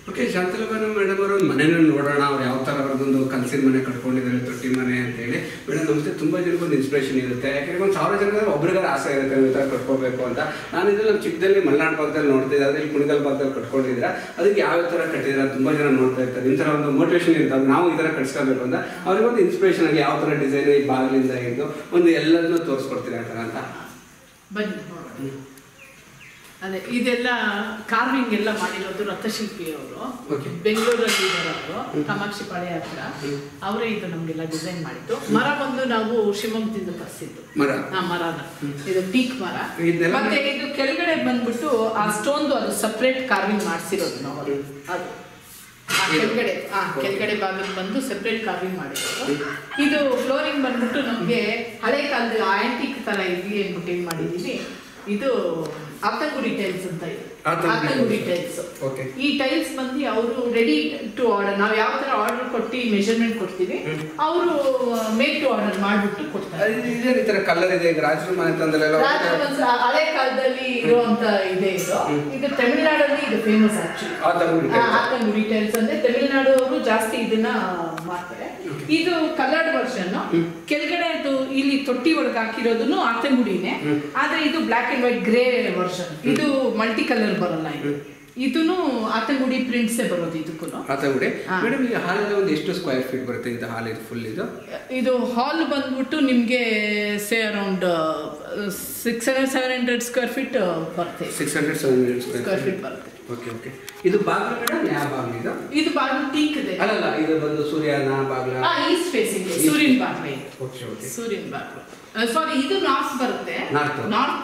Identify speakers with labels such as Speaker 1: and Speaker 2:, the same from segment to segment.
Speaker 1: Okay ಶಾಂತಲಬಾನು madam ಅವರು ಮನೆನ ನೋಡೋಣ ಅವ್ರು ಯಾವ ಥರ ಅವ್ರದ್ದೊಂದು ಕನಸಿನ ಮನೆ ಕಟ್ಕೊಂಡಿದ್ದಾರೆ ತೊಟ್ಟಿ ಮನೆ ಅಂತೇಳಿ ಮೇಡಮ್ ನಮಗೆ ತುಂಬ ಜನಕ್ಕೆ ಒಂದು ಇನ್ಸ್ಪಿರೇಷನ್ ಇರುತ್ತೆ ಯಾಕಂದ್ರೆ ಒಂದು ಸಾವಿರ ಜನ ಒಬ್ರಿಗಾರ ಆಸೆ ಇರುತ್ತೆ ಈ ಥರ ಕಟ್ಕೋಬೇಕು ಅಂತ ನಾನು ಇದ್ರಲ್ಲಿ ನಮ್ಮ ಚಿಕ್ಕದಲ್ಲಿ ಮಲೆನಾಡು ಭಾಗದಲ್ಲಿ ನೋಡ್ತಿದ್ದೆ ಅದ್ರಲ್ಲಿ ಕುಣಿಗಲ್ ಭಾಗದಲ್ಲಿ ಕಟ್ಕೊಂಡಿದ್ದೀರಾ ಅದಕ್ಕೆ ಯಾವ ಥರ ಕಟ್ಟಿದ್ದೀರಾ ತುಂಬ ಜನ ನೋಡ್ತಾ ಇರ್ತಾರೆ ಈ ಥರ ಒಂದು ಮೋಟಿವೇಶನ್ ಇರ್ತದೆ ನಾವು ಈ ಥರ ಕಟ್ಸ್ಕೋಬೇಕು ಅಂತ ಅವ್ರಿಗೊಂದು ಇನ್ಸ್ಪಿರೇಷನ್ ಆಗಿ ಯಾವ ಥರ ಡಿಸೈನ್ ಈ ಬಾಗಿಲಿಂದ ಹಿಡಿದು ಒಂದು ಎಲ್ಲದನ್ನೂ ತೋರಿಸ್ಕೊಡ್ತೀರಾ ಆ ಥರ ಅಂತ
Speaker 2: ಬನ್ನಿ ನೋಡೋಣ ಅದೇ ಇದೆಲ್ಲ ಕಾರ್ವಿಂಗ್ ಎಲ್ಲ ಮಾಡಿರೋದು ರಥಶಿಲ್ಪಿ ಅವರು
Speaker 1: Okay.
Speaker 2: ಬೆಂಗಳೂರಲ್ಲಿ ಇದ್ದಾರೆ ಅವರು ಕಾಮಾಕ್ಷಿ ಪಾಳ್ಯ ಹತ್ರ ಅವರೇ ಇದು ನಮಗೆಲ್ಲ ಡಿಸೈನ್ ಮಾಡಿದ್ದು ಮರ ಬಂದು ನಾವು ಶಿವಮೊಗ್ಗದಿಂದ ತರಿಸಿದ್ದು
Speaker 1: ಮರ
Speaker 2: ಆ ಮರನ ಇದು ಟೀಕ್ ಮರ
Speaker 1: ಇದೆಲ್ಲ-
Speaker 2: ಮತ್ತೆ ಇದು ಕೆಳಗಡೆ ಬಂದ್ಬಿಟ್ಟು ಆ ಸ್ಟೋನ್ದು ಅದು ಸಪ್ರೇಟ್ ಕಾರ್ವಿಂಗ್ ಮಾಡಿಸಿರೋದು ನಾವು ಅದು ಅದು ಆ ಕೆಳಗಡೆ ಆ ಕೆಳಗಡೆ ಭಾಗಕ್ಕೆ ಬಂದು ಸೆಪ್ರೇಟ್ ಕಾರ್ವಿಂಗ್ ಮಾಡಿರೋದು ಇದು ಫ್ಲೋರಿಂಗ್ ಬಂದ್ಬಿಟ್ಟು ನಮಗೆ ಹಳೆ ಕಾಲದ ಆಂಟಿಕ್ ತರ ಇರ್ಲಿ ಅಂದ್ಬಿಟ್ಟು ಏನ್ ಮಾಡಿದೀವಿ ಇದು ಆತಂಗುಡಿ ಟೈಲ್ಸ್ ಅಂತ ಇದೆ
Speaker 1: Athangudi
Speaker 2: Athangudi
Speaker 1: tiles.
Speaker 2: Tiles
Speaker 1: Okay.
Speaker 2: ಈ ಟೈಲ್ಸ್ ಬಂದು ಅವರು ರೆಡಿ ಟು ಆರ್ಡರ್ ನಾವು ಯಾವ ತರ ಆರ್ಡರ್ ಕೊಟ್ಟು ಮೆಜರ್ಮೆಂಟ್ ಕೊಡ್ತೀವಿ ಅವರು ಮೇಕ್ ಟು ಆರ್ಡರ್ ಮಾಡ್ಬಿಟ್ಟು ಕೊಡ್ತಾರೆ
Speaker 1: ಅದು ಇದೇ ಈ ಥರ ಕಲರ್ ಇದೆ ಈಗ ರಾಜರ ಮನೆ ತಂದಲ್ಲೆಲ್ಲ
Speaker 2: ರಾಜವಂಶ ಹಳೆ ಕಾಲದಲ್ಲಿ ಇರುವಂತ ಇದೆ ಇದು ಇದು ತಮಿಳುನಾಡಲ್ಲಿ ಇದು famous actually
Speaker 1: Athangudi types.
Speaker 2: Athangudi tiles ಅಂದ್ರೆ ತಮಿಳುನಾಡು ಅವರು ಜಾಸ್ತಿ ಇದನ್ನ ಮಾಡ್ತಾರೆ ಇದು ಕಲರ್ಡ್ ವರ್ಷನ್ ಕೆಳಗಡೆ ಅದು ಇಲ್ಲಿ ತೊಟ್ಟಿ ಒಳಗೆ ಹಾಕಿರೋದನ್ನು ಆತಂಗುಡಿನೇ ಆದ್ರೆ ಇದು black and white grey version ಇದು ಮಲ್ಟಿ ಕಲರ್ ಬರಲ್ಲ ಇದು ಇದನ್ನು ಆತಂಗುಡಿ ಪ್ರಿಂಟ್ಸೇ ಬರೋದು ಇದಕ್ಕೂ
Speaker 1: ಆತಂಗುಡಿ
Speaker 2: ಹಾ.
Speaker 1: ಮೇಡಮ್ ಈ ಹಾಲಲ್ಲಿ ಒಂದು ಎಷ್ಟು ಸ್ಕ್ವೇರ್ ಫೀಟ್ ಬರುತ್ತೆ ಇಂಥ ಹಾಲ್ ಇದು ಫುಲ್ ಇದು
Speaker 2: ಇದು ಹಾಲ್ ಬಂದ್ಬಿಟ್ಟು ನಿಮಗೆ say around six hundred seven hundred square feet ಬರುತ್ತೆ
Speaker 1: six hundred seven hundred square
Speaker 2: square feet ಬರುತ್ತೆ
Speaker 1: ಓಕೆ ಓಕೆ ಇದು ಬಾಗಿಲು ಮೇಡಮ್ ಯಾವ ಬಾಗಿಲು ಇದು
Speaker 2: ಇದು ಬಾಗಿಲು ಟೀಕ್ ಇದೆ
Speaker 1: ಅಲ್ಲಲ್ಲ ಇದು ಬಂದು ಸೂರ್ಯನ ಬಾಗಿಲ
Speaker 2: ಈಸ್ಟ್ ಫೇಸಿಂಗ್ ಸೂರ್ಯನ ಬಾಗಿಲು ಇದು
Speaker 1: ಓಕೆ ಓಕೆ
Speaker 2: ಸೂರ್ಯನ ಬಾಗಿಲು ಸಾರಿ ಇದು ನಾರ್ತ್ ಬರುತ್ತೆ
Speaker 1: North.
Speaker 2: ನಾರ್ತ್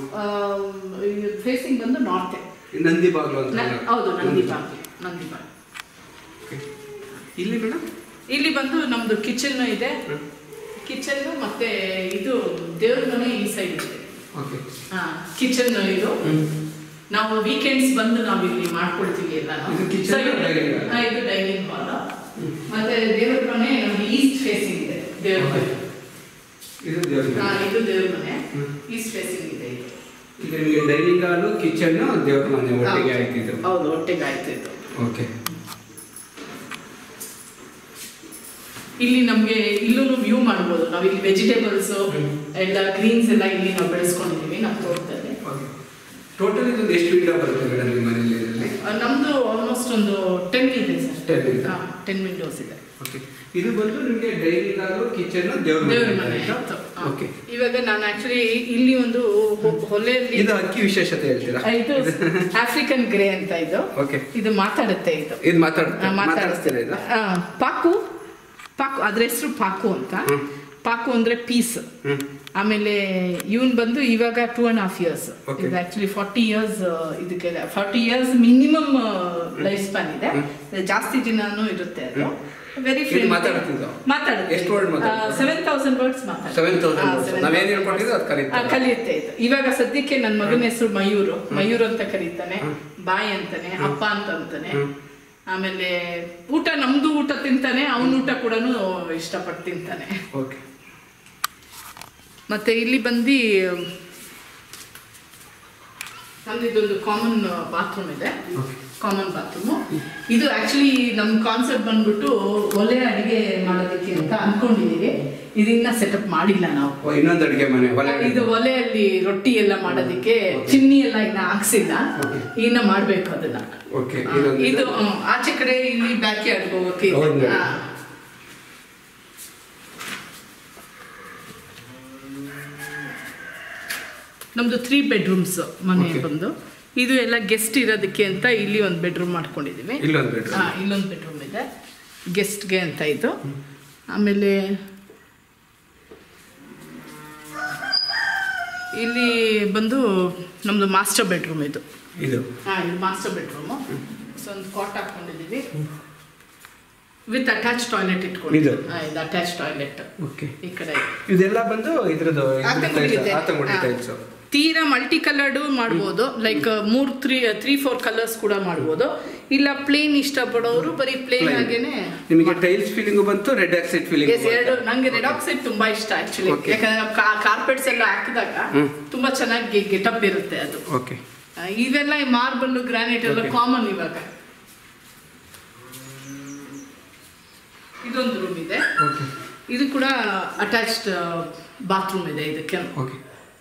Speaker 2: ಫೇಸಿಂಗ್ ಬಂದು ನಾರ್ತ್
Speaker 1: ನಂದಿ ಬಾಗಿಲು ಅಂತ
Speaker 2: ಹೌದು ನಂದಿ ಬಾಗಿಲು ನಂದಿ ಬಾಗಿಲು
Speaker 1: Okay. ಇಲ್ಲಿ ಮೇಡಮ್
Speaker 2: ಇಲ್ಲಿ ಬಂದು ನಮ್ದು ಕಿಚನ್ ಇದೆ ಕಿಚನ್ ಮತ್ತೆ ಇದು ದೇವ್ರ ಮನೆ ಈ ಸೈಡ್ ಇದೆ
Speaker 1: ಓಕೆ
Speaker 2: ಕಿಚನ್ ಇದು ನಾವು ವೀಕೆಂಡ್ಸ್ ಬಂದು ನಾವು ಇಲ್ಲಿ ಮಾಡ್ಕೊಳ್ತೀವಿ ಎಲ್ಲ
Speaker 1: ಇದು kitchen ಆ dining hall?
Speaker 2: ಇದು ಡೈನಿಂಗ್ ಹಾಲ್ ಮತ್ತೆ ದೇವ್ರ ಮನೆ ನಮ್ದು ಈಸ್ಟ್ ಫೇಸಿಂಗ್ ಇದೆ ದೇವ್ರ ಮನೆ
Speaker 1: ಇದು ದೇವ್ರ
Speaker 2: ಹಾ,
Speaker 1: ಮನೆ.
Speaker 2: ಇದು ದೇವ್ರ ಮನೆ
Speaker 1: ಹ್ಮ್.
Speaker 2: ಈಸ್ಟ್ ಫೇಸಿಂಗ್ ಇದೆ ಇದು
Speaker 1: ಈಗ ನಿಮಗೆ ಡೈನಿಂಗ್ ಹಾಲು ಕಿಚನ್ ದೇವ್ರ ಮನೆ ಒಟ್ಟಿಗೆ ಆಯ್ತು ಇದು
Speaker 2: ಹೌದು ಒಟ್ಟಿಗೆ ಆಯ್ತು ಇದು
Speaker 1: ಓಕೆ
Speaker 2: ಇಲ್ಲಿ ನಮ್ಗೆ ಇಲ್ಲೂ ವ್ಯೂ ಮಾಡ್ಬೋದು ನಾವು ಇಲ್ಲಿ ವೆಜಿಟೇಬಲ್ಸ್ ಎಲ್ಲ ಗ್ರೀನ್ಸ್ ಎಲ್ಲ ಇಲ್ಲಿ ನಾವು ಬೆಳೆಸ್ಕೊಂಡಿದೀವಿ ನಮ್ಮ ತೋಟದಲ್ಲಿ
Speaker 1: ಓಕೆ ಟೋಟಲ್ ಇದೊಂದು ಎಷ್ಟು ವಿಂಡೋ ಬರುತ್ತೆ ಮೇಡಮ್ ನಿಮ್ಮ ಮನೆಯಲ್ಲಿ ಇದರಲ್ಲಿ
Speaker 2: ಆ, ನಮ್ದು ಆಲ್ಮೋಸ್ಟ್ ಒಂದು ಟೆನ್ ಇದೆ ಸರ್
Speaker 1: 10 ಇದೆ.
Speaker 2: ಟೆನ್ ವಿಂಡೋಸ್ ಇದೆ
Speaker 1: ಓಕೆ ಇದು ಬಂದು ನಿಮಗೆ ಡೈನಿಂಗ್ ಹಾಲು ಕಿಚನ್ ದೇವ್ರ
Speaker 2: ದೇವ್ರ
Speaker 1: ಮನೆ
Speaker 2: ಮನೆ
Speaker 1: ಆಯ್ತಾ?
Speaker 2: ಆಯ್ತು. ಆ.
Speaker 1: ಓಕೆ
Speaker 2: ಇವಾಗ ನಾನು ಆಕ್ಚುಲಿ ಇಲ್ಲಿ ಒಂದು ಹೊ- ಹೊಲೆಯಲ್ಲಿ
Speaker 1: ಇದು ಅಕ್ಕಿ ವಿಶೇಷತೆ ಹೇಳ್ತೀರಾ
Speaker 2: ಆ, ಇದು ಆಫ್ರಿಕನ್ ಗ್ರೇ ಅಂತ ಇದು
Speaker 1: ಓಕೆ
Speaker 2: ಇದು ಮಾತಾಡುತ್ತೆ ಇದು
Speaker 1: ಇದು ಮಾತಾಡ್ತಾ
Speaker 2: ಆ,
Speaker 1: ಮಾತಾಡಿಸ್ತೀರಾ ಇದು
Speaker 2: ಆ, ಪಾಕು ಪಾಕು ಅದ್ರ ಹೆಸರು ಪಾಕು ಅಂತ
Speaker 1: ಹ್ಮ್.
Speaker 2: ಪಾಕು ಅಂದ್ರೆ ಪೀಸ್
Speaker 1: ಹ್ಮ್
Speaker 2: ಆಮೇಲೆ ಇವನ್ ಬಂದು ಇವಾಗ two and half years
Speaker 1: Okay.
Speaker 2: ಇದು ಆಕ್ಚುಲಿ ಫಾರ್ಟಿ ಇಯರ್ಸ್ ಇದಕ್ಕೆ forty years minimum life span ಇದೆ ಜಾಸ್ತಿ ದಿನಾನು ಇರುತ್ತೆ ಅದು ವೆರಿ
Speaker 1: ಇದು ಮಾತಾಡ್ತಿದ್ದು?
Speaker 2: ಮಾತಾಡುತ್ತೆ
Speaker 1: ಎಷ್ಟು word ಮಾತಾಡುತ್ತೆ?
Speaker 2: Seven thousand words
Speaker 1: seven thousand ನಾವೇನು ಹೇಳ್ಕೊಂಡಿದ್ದು ಅದು ಕರೀತಾ
Speaker 2: ಕಲಿಯುತ್ತೆ ಇದು ಇವಾಗ ಸದ್ಯಕ್ಕೆ ನನ್ನ ಮಗನ ಹೆಸರು ಮಯೂರು ಮಯೂರ್ ಅಂತ ಕರೀತಾನೆ ಬಾಯ್ ಅಂತಾನೆ ಅಪ್ಪ ಅಂತ ಅಂತಾನೆ ಆಮೇಲೆ ಊಟ ನಮ್ದು ಊಟ ತಿಂತಾನೆ ಅವನ ಊಟ ಕೂಡ ಇಷ್ಟಪಟ್ಟು ತಿಂತಾನೆ
Speaker 1: ಓಕೆ
Speaker 2: ಮತ್ತೆ ಇಲ್ಲಿ ಬಂದು ನಮ್ದು ಇದೊಂದು ಕಾಮನ್ ಬಾತ್ರೂಮ್ ಇದೆ
Speaker 1: ಓಕೆ
Speaker 2: ಕಾಮನ್ ಬಾತ್ರೂಮ್ ಇದು ಆಕ್ಚುಲಿ ನಮ್ ಕಾನ್ಸೆಪ್ಟ್ ಬಂದ್ಬಿಟ್ಟು ಒಲೆ ಅಡಿಗೆ ಮಾಡೋದಕ್ಕೆ ಅಂತ ಅನ್ಕೊಂಡಿದೀವಿ ಇದನ್ನ ಸೆಟಪ್ ಮಾಡಿಲ್ಲ ನಾವು
Speaker 1: ಓ ಇನ್ನೊಂದು ಅಡುಗೆ ಮನೆ ಒಲೆ
Speaker 2: ಇದು ಒಲೆಯಲ್ಲಿ ರೊಟ್ಟಿ ಎಲ್ಲ ಮಾಡೋದಕ್ಕೆ ಚಿಮ್ನಿ ಎಲ್ಲ ಇನ್ನ ಹಾಕ್ಸಿಲ್ಲ
Speaker 1: Okay.
Speaker 2: ಇನ್ನ ಮಾಡ್ಬೇಕು ಅದನ್ನ
Speaker 1: ಓಕೆ
Speaker 2: ಆ, ಇದು ಹ್ಮ್, ಆಚೆ ಕಡೆ ಇಲ್ಲಿ ಬ್ಯಾಕ್ ಯಾರ್ಡ್ ಹೋಗೋಕೆ ಇದೆ.
Speaker 1: ಹೌದು.
Speaker 2: ಆ. ನಮ್ದು ತ್ರೀ ಬೆಡ್ರೂಮ್ಸ್ ಮನೆ
Speaker 1: Okay.
Speaker 2: ಬಂದು ಇದು ಎಲ್ಲ ಗೆಸ್ಟ್ ಇರೋದಕ್ಕೆ ಅಂತ ಇಲ್ಲಿ ಒಂದು ಬೆಡ್ರೂಮ್ ಮಾಡ್ಕೊಂಡಿದೀವಿ
Speaker 1: ಇಲ್ಲೊಂದು ಬೆಡ್ರೂಮ್
Speaker 2: ಹಾ ಇಲ್ಲೊಂದು ಬೆಡ್ರೂಮ್ ಇದೆ ಗೆಸ್ಟ್ಗೆ ಅಂತ ಇದು ಆಮೇಲೆ ಇಲ್ಲಿ ಬಂದು ನಮ್ಮದು ಮಾಸ್ಟರ್ ಬೆಡ್ರೂಮ್ ಇದು
Speaker 1: ಇದು
Speaker 2: ಹಾಂ ಇದು ಮಾಸ್ಟರ್ ಬೆಡ್ರೂಮು ಸೊ ಒಂದು ಕಾಟ್ ಹಾಕ್ಕೊಂಡಿದ್ದೀವಿ ವಿತ್ ಅಟ್ಯಾಚ್ ಟಾಯ್ಲೆಟ್ ಇಟ್ಕೊಂಡು
Speaker 1: ಇದು?
Speaker 2: ಹಾಂ ಇದು ಅಟ್ಯಾಚ್ ಟಾಯ್ಲೆಟ್
Speaker 1: ಓಕೆ
Speaker 2: ಈ ಕಡೆ
Speaker 1: ಇದೆಲ್ಲ ಬಂದು ಇದ್ರದ್ದು
Speaker 2: ಆತಂಗುಡಿ ಇದೆ.
Speaker 1: ಆತಂಗುಡಿ
Speaker 2: ಹಾ.
Speaker 1: ಟೈಲ್ಸ್
Speaker 2: ತೀರಾ ಮಲ್ಟಿ ಕಲರ್ಡು ಮಾಡ್ಬೋದು ಲೈಕ್ ಮೂರ್ ತ್ರೀ ತ್ರೀ ಫೋರ್ ಕಲರ್ಸ್ ಕೂಡ ಮಾಡ್ಬೋದು ಇಲ್ಲ ಪ್ಲೇನ್ ಇಷ್ಟಪಡೋರು ಬರೀ ಪ್ಲೇನ್
Speaker 1: Plain.
Speaker 2: ಆಗೇನೆ
Speaker 1: ನಿಮಗೆ ಟೈಲ್ಸ್ ಫೀಲಿಂಗ್ ಬಂತು ರೆಡ್ ಆಕ್ಸೈಡ್ ಫೀಲಿಂಗ್
Speaker 2: Yes, ಎರಡು ನಂಗೆ ರೆಡ್ ಆಕ್ಸೈಡ್ ತುಂಬಾ ಇಷ್ಟ ಆಕ್ಚುಲಿ
Speaker 1: Okay.
Speaker 2: ಯಾಕಂದ್ರೆ ನಾವು ಕಾರ್ಪೆಟ್ಸ್ ಎಲ್ಲ ಹಾಕಿದಾಗ
Speaker 1: ಹ್ಮ್.
Speaker 2: ತುಂಬಾ ಚೆನ್ನಾಗಿ ಗೆಟಪ್ ಇರುತ್ತೆ ಅದು
Speaker 1: ಓಕೆ
Speaker 2: ಆ, ಇವೆಲ್ಲ ಮಾರ್ಬಲ್ ಗ್ರಾನೈಟ್ ಎಲ್ಲ
Speaker 1: Okay.
Speaker 2: ಕಾಮನ್ ಇವಾಗ ಇದು ಕೂಡ ಅಟ್ಯಾಚ್ಡ್ ಬಾತ್ರೂಮ್ ಇದೆ ಇದಕ್ಕೆ
Speaker 1: ಓಕೆ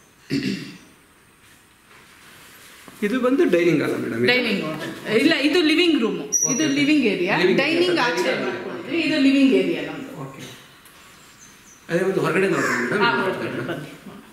Speaker 1: ಇದು ಬಂದು ಡೈನಿಂಗ್ ಅಲ್ಲ ಮೇಡಮ್
Speaker 2: ಡೈನಿಂಗ್ ಇಲ್ಲ ಇದು ಲಿವಿಂಗ್ ರೂಮ್ ಇದು living area
Speaker 1: Living
Speaker 2: dining
Speaker 1: area.
Speaker 2: ಆಚೆ ಮಾಡ್ಕೊಂಡಿದ್ವಿ ಇದು ಲಿವಿಂಗ್ ಏರಿಯಾ ನಮ್ದು
Speaker 1: ಓಕೆ ಅದೇ ಒಂದು ಹೊರಗಡೆ ನೋಡೋಣ
Speaker 2: ಆ,
Speaker 1: ಮೇಡಮ್
Speaker 2: ಹೊರಗಡೆ ಬನ್ನಿ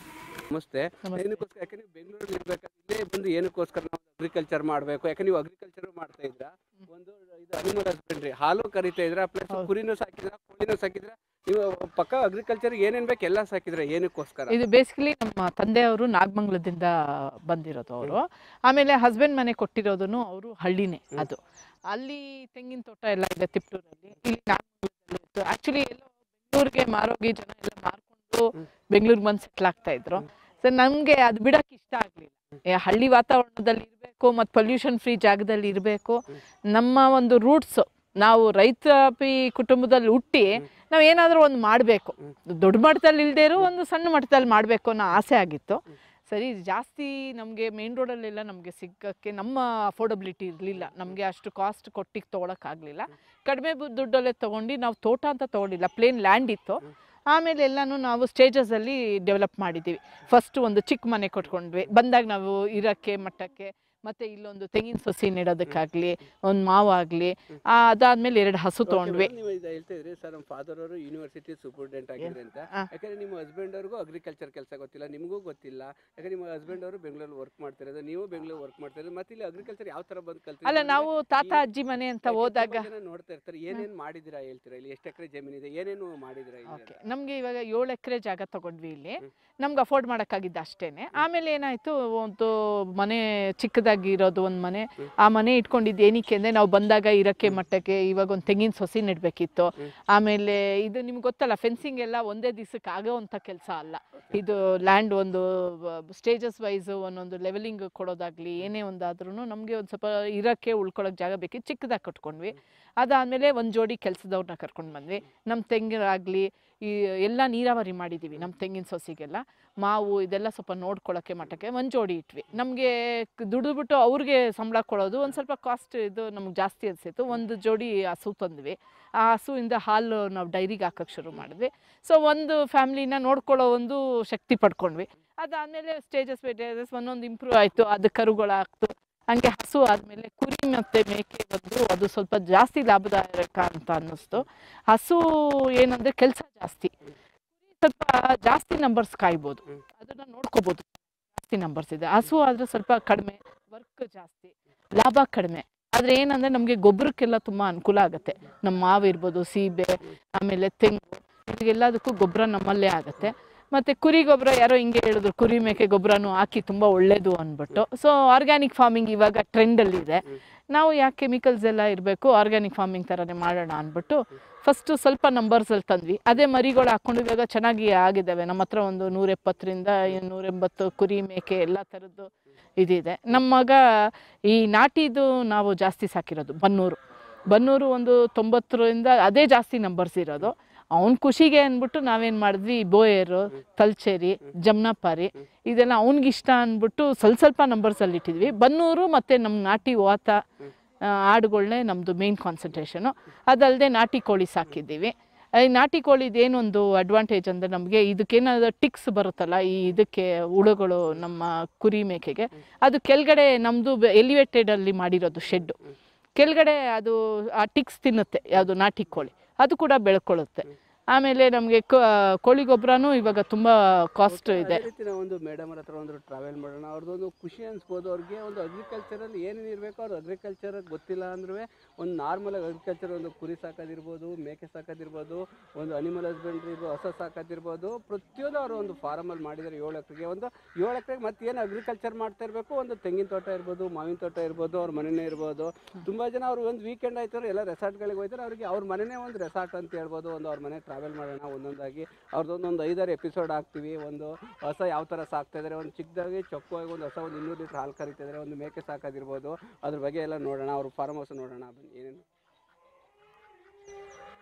Speaker 1: ನಮಸ್ತೆ ಏನಕ್ಕೋಸ್ಕರ ಯಾಕೆ ನೀವು ಬೆಂಗಳೂರಲ್ಲಿ ಇರ್ಬೇಕಾದ್ರೆ ಇಲ್ಲೇ ಬಂದು ಏನಕ್ಕೋಸ್ಕರ ನಾವು ಅಗ್ರಿಕಲ್ಚರ್ ಮಾಡಬೇಕು ಯಾಕೆ ನೀವು ಅಗ್ರಿಕಲ್ಚರ್ ಮಾಡ್ತಾ ಇದ್ರ ಒಂದು ಇದು ಅನಿಮಲ್ ಹಸ್ಬೆಂಡ್ರಿ ಹಾಲು ಕರಿತಾ ಇದ್ರ ಪ್ಲಸ್ ಕುರಿನೂ ಸಾಕಿದ್ರ ಕೋಳಿನೂ ಸಾಕಿದ್ರ ನೀವು ಪಕ್ಕ ಅಗ್ರಿಕಲ್ಚರ್ ಏನೇನ್ ಬೇಕು ಎಲ್ಲ ಸಾಕಿದ್ರ ಏನಕ್ಕೋಸ್ಕರ
Speaker 3: ಇದು ಬೇಸಿಕಲಿ ನಮ್ಮ ತಂದೆಯವರು ನಾಗಮಂಗಲದಿಂದ ಬಂದಿರೋದು ಅವರು ಆಮೇಲೆ ಹಸ್ಬೆಂಡ್ ಮನೆ ಕೊಟ್ಟಿರೋದನ್ನು ಅವರು ಹಳ್ಳಿನೇ ಅದು ಅಲ್ಲಿ ತೆಂಗಿನ ತೋಟ ಎಲ್ಲ ಇದೆ ತಿಪ್ಟೂರಲ್ಲಿ ಇಲ್ಲಿ ನಾಗಮಂಗಲದಲ್ಲಿ ಇತ್ತು ಆಕ್ಚುಲಿ ಎಲ್ಲೋ ಬೆಂಗಳೂರಿಗೆ ಮಾರೋಗಿ ಜನ ಎಲ್ಲ ಮಾರ್ಕೊಂಡು ಬೆಂಗಳೂರಿಗೆ ಬಂದು ಸೆಟ್ಲ್ ಆಗ್ತಾ ಇದ್ರು ಸೊ ನಮಗೆ ಅದು ಬಿಡಕ್ಕೆ ಇಷ್ಟ ಆಗಲಿಲ್ಲ ಹಳ್ಳಿ ವಾತಾವರಣದಲ್ಲಿ ಇರಬೇಕು ಮತ್ತು ಪೊಲ್ಯೂಷನ್ ಫ್ರೀ ಜಾಗದಲ್ಲಿ ಇರಬೇಕು ನಮ್ಮ ಒಂದು ರೂಟ್ಸು ನಾವು ರೈತಾಪಿ ಕುಟುಂಬದಲ್ಲಿ ಹುಟ್ಟಿ ನಾವು ಏನಾದರೂ ಒಂದು ಮಾಡಬೇಕು ದೊಡ್ಡ ಮಟ್ಟದಲ್ಲಿ ಇಲ್ಲದೇ ಇರೋ ಒಂದು ಸಣ್ಣ ಮಟ್ಟದಲ್ಲಿ ಮಾಡಬೇಕು ಅನ್ನೋ ಆಸೆ ಆಗಿತ್ತು ಸರಿ ಜಾಸ್ತಿ ನಮಗೆ ಮೇನ್ ರೋಡಲ್ಲೆಲ್ಲ ನಮಗೆ ಸಿಗೋಕ್ಕೆ ನಮ್ಮ ಅಫೋರ್ಡಬಿಲಿಟಿ ಇರಲಿಲ್ಲ ನಮಗೆ ಅಷ್ಟು ಕಾಸ್ಟ್ ಕೊಟ್ಟಿಗೆ ತೊಗೊಳಕ್ಕಾಗಲಿಲ್ಲ ಕಡಿಮೆ ಬು- ದುಡ್ಡಲ್ಲೇ ತೊಗೊಂಡು ನಾವು ತೋಟ ಅಂತ ತೊಗೊಂಡಿಲ್ಲ ಪ್ಲೇನ್ ಲ್ಯಾಂಡ್ ಇತ್ತು ಆಮೇಲೆ ಎಲ್ಲನೂ ನಾವು ಸ್ಟೇಜಸಲ್ಲಿ ಡೆವಲಪ್ ಮಾಡಿದ್ದೀವಿ ಫಸ್ಟ್ ಒಂದು ಚಿಕ್ಕ ಮನೆ ಕೊಟ್ಕೊಂಡ್ವಿ ಬಂದಾಗ ನಾವು ಇರೋಕ್ಕೆ ಮಟ್ಟಕ್ಕೆ ಮತ್ತು ಇಲ್ಲೊಂದು ತೆಂಗಿನ ಸಸಿ ನೆಡೋದಕ್ಕಾಗಲಿ ಒಂದು ಮಾವಾಗಲಿ ಅದಾದಮೇಲೆ ಎರಡು ಹಸು ತೊಗೊಂಡ್ವಿ
Speaker 1: ನೀವು ಇದು ಹೇಳ್ತಾ ಇದ್ರಿ ಸರ್ ನಮ್ಮ ಫಾದರ್ ಅವರು ಯೂನಿವರ್ಸಿಟಿ ಸೂಪರ್ಡೆಂಟ್ ಆಗಿದ್ರೆ ಅಂತ
Speaker 3: ಆ.
Speaker 1: ಯಾಕಂದ್ರೆ ನಿಮ್ಮ ಹಸ್ಬೆಂಡ್ ಅವ್ರಿಗೂ ಅಗ್ರಿಕಲ್ಚರ್ ಕೆಲಸ ಗೊತ್ತಿಲ್ಲ ನಿಮಗೂ ಗೊತ್ತಿಲ್ಲ ಯಾಕಂದ್ರೆ ನಿಮ್ಮ ಹಸ್ಬೆಂಡ್ ಅವರು ಬೆಂಗಳೂರಲ್ಲಿ ವರ್ಕ್ ಮಾಡ್ತಿರೋದು ನೀವು ಬೆಂಗಳೂರು ವರ್ಕ್ ಮಾಡ್ತಿರೋದು ಮತ್ತೆ ಇಲ್ಲಿ ಅಗ್ರಿಕಲ್ಚರ್ ಯಾವ ತರ ಬಂದು ಕಲ್ತಿದ್ದೀರಿ
Speaker 3: ಅಲ್ಲ
Speaker 1: ಅಂದ್ರೆ
Speaker 3: ನಾವು ತಾತ
Speaker 1: ಈ-
Speaker 3: ಅಜ್ಜಿ ಮನೆ ಅಂತ
Speaker 1: ಯಾಕೆ
Speaker 3: ಹೋದಾಗ
Speaker 1: ತುಂಬಾ ಜನ ನೋಡ್ತಾ ಇರ್ತಾರೆ ಏನೇನ್ ಮಾಡಿದಿರಾ ಹೇಳ್ತೀರಾ ಇಲ್ಲಿ ಎಷ್ಟು ಎಕರೆ ಜಮೀನಿದೆ ಏನೇನು ಮಾಡಿದಿರಾ ಇಲ್ಲಿ
Speaker 3: ಓಕೆ ನಮಗೆ ಇವಾಗ ಏಳು ಎಕರೆ ಜಾಗ ತಗೊಂಡ್ವಿ ಇಲ್ಲಿ ನಮ್ಗೆ ಅಫೋರ್ಡ್ ಮಾಡೋಕ್ಕಾಗಿದ್ದು ಅಷ್ಟೇನೆ ಆಮೇಲೆ ಏನಾಯಿತು ಒಂದು ಮನೆ ಚಿಕ್ಕದಾಗಿ ಇರೋದು ಒಂದು ಮನೆ ಆ ಮನೆ ಇಟ್ಕೊಂಡಿದ್ದು ಏನಕ್ಕೆ ಅಂದರೆ ನಾವು ಬಂದಾಗ ಇರೋಕ್ಕೆ ಮಟ್ಟಕ್ಕೆ ಇವಾಗ ಒಂದು ತೆಂಗಿನ ಸೊಸಿ ನೆಡಬೇಕಿತ್ತು ಆಮೇಲೆ ಇದು ನಿಮ್ಗೆ ಗೊತ್ತಲ್ಲ ಫೆನ್ಸಿಂಗ್ ಎಲ್ಲ ಒಂದೇ ದಿವಸಕ್ಕೆ ಆಗೋವಂಥ ಕೆಲಸ ಅಲ್ಲ ಇದು ಲ್ಯಾಂಡ್ ಒಂದು ಸ್ಟೇಜಸ್ ವೈಸು ಒಂದೊಂದು ಲೆವೆಲಿಂಗ್ ಕೊಡೋದಾಗಲಿ ಏನೇ ಒಂದಾದ್ರೂ ನಮಗೆ ಒಂದು ಸ್ವಲ್ಪ ಇರೋಕ್ಕೆ ಉಳ್ಕೊಳ್ಳೋಕೆ ಜಾಗ ಬೇಕಿತ್ತು ಚಿಕ್ಕದಾಗಿ ಕಟ್ಕೊಂಡ್ವಿ ಅದಾದಮೇಲೆ ಒಂದು ಜೋಡಿ ಕೆಲಸದವ್ರನ್ನ ಕರ್ಕೊಂಡು ಬಂದ್ವಿ ನಮ್ಮ ತೆಂಗಿನಾಗಲಿ ಈ ಎಲ್ಲ ನೀರಾವರಿ ಮಾಡಿದ್ದೀವಿ ನಮ್ಮ ತೆಂಗಿನ ಸೊಸಿಗೆಲ್ಲ ಮಾವು ಇದೆಲ್ಲ ಸ್ವಲ್ಪ ನೋಡ್ಕೊಳ್ಳೋಕ್ಕೆ ಮಟ್ಟಕ್ಕೆ ಒಂದು ಜೋಡಿ ಇಟ್ವಿ ನಮಗೆ ದುಡಿದ್ಬಿಟ್ಟು ಅವ್ರಿಗೆ ಸಂಬಳ ಕೊಡೋದು ಒಂದು ಸ್ವಲ್ಪ ಕಾಸ್ಟ್ ಇದು ನಮ್ಗೆ ಜಾಸ್ತಿ ಅನಿಸಿತ್ತು ಒಂದು ಜೋಡಿ ಹಸು ತಂದ್ವಿ ಆ ಹಸುವಿಂದ ಹಾಲು ನಾವು ಡೈರಿಗೆ ಹಾಕೋಕ್ಕೆ ಶುರು ಮಾಡಿದ್ವಿ ಸೊ ಒಂದು ಫ್ಯಾಮ್ಲಿನ ನೋಡ್ಕೊಳ್ಳೋ ಒಂದು ಶಕ್ತಿ ಪಡ್ಕೊಂಡ್ವಿ ಅದಾದಮೇಲೆ ಸ್ಟೇಜಸ್ ಬೈ ಸ್ಟೇಜಸ್ ಒಂದೊಂದು ಇಂಪ್ರೂವ್ ಆಯಿತು ಅದು ಕರುಗಳಾಗ್ತು ಹಂಗೆ ಹಸು ಆದಮೇಲೆ ಕುರಿ ಮತ್ತು ಮೇಕೆ ಬಂದು ಅದು ಸ್ವಲ್ಪ ಜಾಸ್ತಿ ಲಾಭದಾಯಕ ಅಂತ ಅನ್ನಿಸ್ತು ಹಸು ಏನಂದರೆ ಕೆಲಸ ಜಾಸ್ತಿ ಕುರಿ ಸ್ವಲ್ಪ ಜಾಸ್ತಿ ನಂಬರ್ಸ್ ಕಾಯ್ಬೋದು ಅದನ್ನು ನೋಡ್ಕೋಬೋದು ಜಾಸ್ತಿ ನಂಬರ್ಸ್ ಇದೆ ಹಸು ಆದರೆ ಸ್ವಲ್ಪ ಕಡಿಮೆ ವರ್ಕ್ ಜಾಸ್ತಿ ಲಾಭ ಕಡಿಮೆ ಆದರೆ ಏನಂದರೆ ನಮಗೆ ಗೊಬ್ಬರಕ್ಕೆಲ್ಲ ತುಂಬ ಅನುಕೂಲ ಆಗುತ್ತೆ ನಮ್ಮ ಮಾವು ಇರ್ಬೋದು ಸೀಬೆ ಆಮೇಲೆ ತೆಂಗು ಇದಕ್ಕೆಲ್ಲದಕ್ಕೂ ಗೊಬ್ಬರ ನಮ್ಮಲ್ಲೇ ಆಗುತ್ತೆ ಮತ್ತು ಕುರಿ ಗೊಬ್ಬರ ಯಾರೋ ಹಿಂಗೆ ಹೇಳಿದ್ರು ಕುರಿ ಮೇಕೆ ಗೊಬ್ಬರನೂ ಹಾಕಿ ತುಂಬ ಒಳ್ಳೆಯದು ಅಂದ್ಬಿಟ್ಟು ಸೊ ಆರ್ಗ್ಯಾನಿಕ್ ಫಾರ್ಮಿಂಗ್ ಇವಾಗ ಟ್ರೆಂಡಲ್ಲಿದೆ ನಾವು ಯಾಕೆ ಕೆಮಿಕಲ್ಸ್ ಎಲ್ಲ ಇರಬೇಕು ಆರ್ಗ್ಯಾನಿಕ್ ಫಾರ್ಮಿಂಗ್ ಥರನೇ ಮಾಡೋಣ ಅಂದ್ಬಿಟ್ಟು ಫಸ್ಟು ಸ್ವಲ್ಪ ನಂಬರ್ಸಲ್ಲಿ ತಂದ್ವಿ ಅದೇ ಮರಿಗಳು ಹಾಕ್ಕೊಂಡು ಇವಾಗ ಚೆನ್ನಾಗಿ ಆಗಿದ್ದಾವೆ ನಮ್ಮ ಹತ್ರ ಒಂದು ನೂರೆಪ್ಪತ್ತರಿಂದ ನೂರೆಂಬತ್ತು ಕುರಿ ಮೇಕೆ ಎಲ್ಲ ಥರದ್ದು ಇದಿದೆ ನಮ್ಮ ಮಗ ಈ ನಾಟಿದು ನಾವು ಜಾಸ್ತಿ ಸಾಕಿರೋದು ಬನ್ನೂರು ಬನ್ನೂರು ಒಂದು ತೊಂಬತ್ತರಿಂದ ಅದೇ ಜಾಸ್ತಿ ನಂಬರ್ಸ್ ಇರೋದು ಅವ್ನ ಖುಷಿಗೆ ಅಂದ್ಬಿಟ್ಟು ನಾವೇನು ಮಾಡಿದ್ವಿ ಬೋಯರು ತಲ್ಚೇರಿ ಜಮ್ನಾಪಾರಿ ಇದೆಲ್ಲ ಅವ್ನಿಗಿಷ್ಟ ಅಂದ್ಬಿಟ್ಟು ಸ್ವಲ್ಪ ಸ್ವಲ್ಪ ನಂಬರ್ಸಲ್ಲಿ ಇಟ್ಟಿದ್ವಿ ಬನ್ನೂರು ಮತ್ತು ನಮ್ಮ ನಾಟಿ ವಾತ ಆ, ಆಡುಗಳನ್ನೇ ನಮ್ಮದು ಮೇನ್ ಕಾನ್ಸಂಟ್ರೇಷನು ಅದಲ್ಲದೆ ನಾಟಿ ಕೋಳಿ ಸಾಕಿದ್ದೀವಿ ಈ ನಾಟಿ ಕೋಳಿದು ಏನೊಂದು ಅಡ್ವಾಂಟೇಜ್ ಅಂದರೆ ನಮಗೆ ಇದಕ್ಕೇನಾದ್ರು ಟಿಕ್ಸ್ ಬರುತ್ತಲ್ಲ ಈ ಇದಕ್ಕೆ ಹುಳುಗಳು ನಮ್ಮ ಕುರಿ ಮೇಕೆಗೆ ಅದು ಕೆಳಗಡೆ ನಮ್ಮದು ಎಲಿವೇಟೆಡಲ್ಲಿ ಮಾಡಿರೋದು ಶೆಡ್ಡು ಕೆಳಗಡೆ ಅದು ಆ ಟಿಕ್ಸ್ ತಿನ್ನುತ್ತೆ ಯಾವುದು ನಾಟಿ ಕೋಳಿ ಅದು ಕೂಡ ಬೆಳ್ಕೊಳ್ಳುತ್ತೆ ಆಮೇಲೆ ನಮಗೆ ಕೋಳಿ ಗೊಬ್ಬರನೂ ಇವಾಗ ತುಂಬ ಕಾಸ್ಟ್ ಇದೆ
Speaker 1: ಅದೇ ರೀತಿ ನಾವು ಒಂದು ಮೇಡಮ್ ಹತ್ರ ಒಂದು ಟ್ರಾವೆಲ್ ಮಾಡೋಣ ಅವ್ರದ್ದೊಂದು ಖುಷಿ ಅನ್ಸ್ಬೋದು ಅವ್ರಿಗೆ ಒಂದು ಅಗ್ರಿಕಲ್ಚರಲ್ಲಿ ಏನೇನು ಇರಬೇಕು ಅವ್ರು ಅಗ್ರಿಕಲ್ಚರ್ ಗೊತ್ತಿಲ್ಲ ಅಂದ್ರೂ ಒಂದು ನಾರ್ಮಲ್ ಅಗ್ರಿಕಲ್ಚರ್ ಒಂದು ಕುರಿ ಸಾಕೋದಿರ್ಬೋದು ಮೇಕೆ ಸಾಕೋದಿರ್ಬೋದು ಒಂದು ಅನಿಮಲ್ ಹಸ್ಬೆಂಡ್ರಿ ಹೊಸ ಸಾಕೋದಿರ್ಬೋದು ಪ್ರತಿಯೊಂದು ಅವರು ಒಂದು ಫಾರಮಲ್ಲಿ ಮಾಡಿದ್ದಾರೆ ಏಳು ಎಕರೆಗೆ ಒಂದು ಏಳು ಎಕರೆಗೆ ಮತ್ತೆ ಏನು ಅಗ್ರಿಕಲ್ಚರ್ ಮಾಡ್ತಾ ಇರಬೇಕು ಒಂದು ತೆಂಗಿನ ತೋಟ ಇರ್ಬೋದು ಮಾವಿನ ತೋಟ ಇರ್ಬೋದು ಅವ್ರ ಮನೆನೇ ಇರ್ಬೋದು ತುಂಬ ಜನ ಅವರು ಒಂದು ವೀಕೆಂಡ್ ಆಯ್ತು ಎಲ್ಲ ರೆಸಾರ್ಟ್ಗಳಿಗೆ ಹೋಯ್ತಾರೆ ಅವರಿಗೆ ಅವ್ರ ಮನೆನೇ ಒಂದು ರೆಸಾರ್ಟ್ ಅಂತ ಹೇಳ್ಬೋದು ಒಂದು ಅವ್ರ ಮನೆ ಟ್ರಾವೆಲ್ ಮಾಡೋಣ ಒಂದೊಂದಾಗಿ ಅವ್ರದ್ದೊಂದು ಒಂದು ಐದಾರು ಎಪಿಸೋಡ್ ಹಾಕ್ತೀವಿ ಒಂದು ಹೊಸ ಯಾವ ಥರ ಸಾಕ್ತಾ ಇದ್ದಾರೆ ಒಂದು ಚಿಕ್ಕದಾಗಿ ಚೊಕ್ಕವಾಗಿ ಒಂದು ಹೊಸ ಒಂದು ಇನ್ನೂರು ಲೀಟ್ರ್ ಹಾಲು ಕರಿತಾ ಇದ್ದಾರೆ ಒಂದು ಮೇಕೆ ಸಾಕೋದಿರ್ಬೋದು ಅದ್ರ ಬಗ್ಗೆ ಎಲ್ಲ ನೋಡೋಣ ಅವ್ರ ಫಾರ್ಮ್ ಹೌಸ್ ನೋಡೋಣ ಬನ್ನಿ ಏನೇನು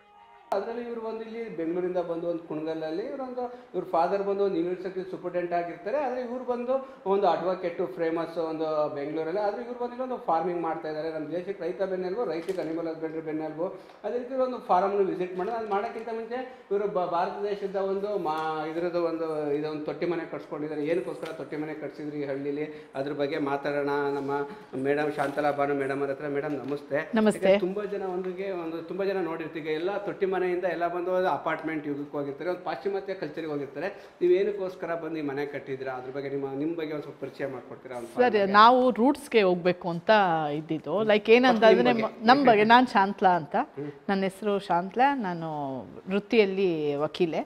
Speaker 1: ಅದರಲ್ಲಿ ಇವರು ಒಂದು ಇಲ್ಲಿ ಬೆಂಗಳೂರಿಂದ ಬಂದು ಒಂದು ಕುಣಗಲಲ್ಲಿ ಇವರೊಂದು ಇವ್ರ ಫಾದರ್ ಬಂದು ಒಂದು ಯೂನಿವರ್ಸಿಟಿ ಸೂಪರ್ಟೆಂಟ್ ಆಗಿರ್ತಾರೆ ಆದರೆ ಇವ್ರು ಬಂದು ಒಂದು ಅಡ್ವೊಕೇಟು ಫೇಮಸ್ ಒಂದು ಬೆಂಗಳೂರಲ್ಲಿ ಆದರೆ ಇವ್ರು ಬಂದು ಒಂದು ಫಾರ್ಮಿಂಗ್ ಮಾಡ್ತಾ ಇದ್ದಾರೆ ನಮ್ಮ ದೇಶಕ್ಕೆ ರೈತ ಬೆನ್ನೆಲ್ಬು ರೈತಕ್ಕೆ ಅನಿಮಲ್ ಹಸ್ಬೆಂಡ್ರಿ ಬೆನ್ನೆಲ್ಬು ಅದೇ ರೀತಿ ಒಂದು ಫಾರಮ್ನು ವಿಸಿಟ್ ಮಾಡಿ ಅದು ಮಾಡೋಕ್ಕಿಂತ ಮುಂಚೆ ಇವರು ಭಾರತ ದೇಶದ ಒಂದು ಮಾ ಇದರದ್ದು ಒಂದು ಇದೊಂದು ತೊಟ್ಟಿ ಮನೆ ಕಟ್ಸ್ಕೊಂಡಿದ್ದಾರೆ ಏನಕ್ಕೋಸ್ಕರ ತೊಟ್ಟಿ ಮನೆ ಕಟ್ಸಿದ್ರಿ ಈ ಹಳ್ಳಿಲಿ ಅದ್ರ ಬಗ್ಗೆ ಮಾತಾಡೋಣ ನಮ್ಮ ಮೇಡಮ್ ಶಾಂತಲಾ ಭಾನು ಮೇಡಮ್ ಅವ್ರ ಹತ್ರ ಮೇಡಮ್ ನಮಸ್ತೆ
Speaker 3: ನಮಸ್ತೆ.
Speaker 1: ಯಾಕಂದ್ರೆ ತುಂಬಾ ಜನ ಒಂದಿಗೆ ಒಂದು ತುಂಬಾ ಜನ ನೋಡಿರ್ತೀವಿ ಎಲ್ಲ ತೊಟ್ಟಿ ಮನೆಯಿಂದ ಎಲ್ಲ ಬಂದು ಅಪಾರ್ಟ್ಮೆಂಟ್ ಯುಗಕ್ಕೆ ಹೋಗಿರ್ತಾರೆ ಒಂದು ಪಾಶ್ಚಿಮಾತ್ಯ ಕಲ್ಚರ್ಗೆ ಹೋಗಿರ್ತಾರೆ ನೀವು ಏನಕ್ಕೋಸ್ಕರ ಬಂದು ಈ ಮನೆ ಕಟ್ಟಿದ್ರಾ ಅದ್ರ ಬಗ್ಗೆ ನಿಮ್ಮ ನಿಮ್ಮ ಬಗ್ಗೆ ಒಂದು ಸ್ವಲ್ಪ ಪರಿಚಯ ಮಾಡ್ಕೊಡ್ತೀರಾ ಒಂದು
Speaker 3: ಸರ್ ನಾವು ರೂಟ್ಸ್ಗೆ ಹೋಗ್ಬೇಕು ಅಂತ ಇದ್ದಿದ್ದು ಲೈಕ್ ಏನಂತಂದ್ರೆ ಮ- ನಮ್ಮ ಬಗ್ಗೆ ನಾನು ಶಾಂತ್ಲಾ ಅಂತ ನನ್ನ ಹೆಸರು ಶಾಂತ್ಲಾ ನಾನು ವೃತ್ತಿಯಲ್ಲಿ ವಕೀಲೆ